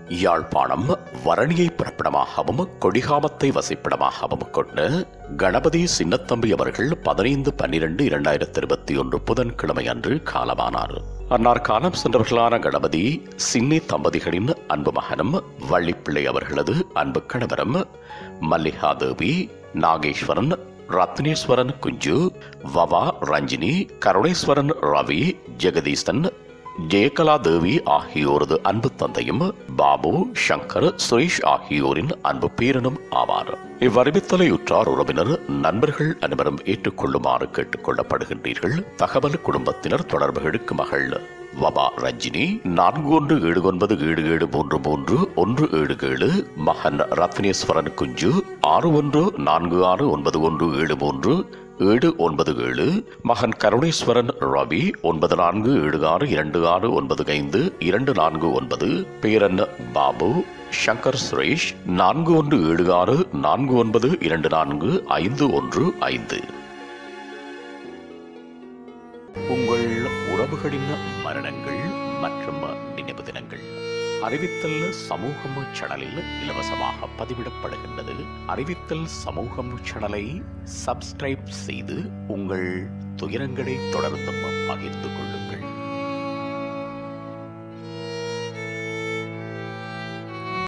யாழ்ப்பாணம் வரணியை பிறப்பிடமாகவும் கொடிகாமத்தை வசிப்பிடமாகவும் கொண்டு கணபதி சின்னத்தம்பி அவர்கள் பதினைந்து பன்னிரண்டு இரண்டாயிரத்தி இருபத்தி ஒன்று புதன்கிழமை அன்று காலமானார் அன்னார் காலம் சென்றவர்களான கணபதி சின்னி தம்பதிகளின் அன்பு மகனும் வள்ளிப்பிள்ளை அவர்களது அன்பு கணவரும் மல்லிகா தேவி நாகேஸ்வரன் ரத்னேஸ்வரன் குஞ்சு வவா ரஞ்சினி கருணேஸ்வரன் ரவி ஜெகதீசன் ஜெயகலா தேவி ஆகியோரது அன்பு தந்தையும் பாபு சங்கர் சுரேஷ் ஆகியோரின் அன்பு பேரனும் ஆவார் இவ்வறிவித்தலை உற்றார் உறவினர் நண்பர்கள் அனைவரும் ஏற்றுக்கொள்ளுமாறு கேட்டுக் கொள்ளப்படுகின்றீர்கள் தகவல் குடும்பத்தினர் தொடர்புகளுக்கு மகள் வபா ரஞ்சினி நான்கு ஒன்று ஏழு ஒன்பது ஏழு ஏழு மூன்று மூன்று ஒன்று ஏழு ஏழு மகன் ரத்னேஸ்வரன் குஞ்சு ஆறு ஒன்று நான்கு ஆறு ஒன்பது ஒன்று ஏழு மூன்று ஏழு ஒன்பது ஏழு மகன் கருணேஸ்வரன் ரவி ஒன்பது நான்கு ஏழு ஆறு இரண்டு ஆறு ஒன்பது ஐந்து இரண்டு நான்கு ஒன்பது பேரன் பாபு சங்கர் சுரேஷ் நான்கு ஒன்று ஏழு ஆறு நான்கு ஒன்பது இரண்டு நான்கு ஐந்து ஒன்று ஐந்து உங்கள் உறவுகளின் மரணங்கள் மற்றும் நினைவு தினங்கள் அறிவித்தல் சமூகம் சேனலில் இலவசமாக பதிவிடப்படுகின்றது அறிவித்தல் சமூகம் சேனலை சப்ஸ்கிரைப் செய்து உங்கள் துயரங்களை தொடர்ந்தும் பகிர்ந்து கொள்ளுங்கள்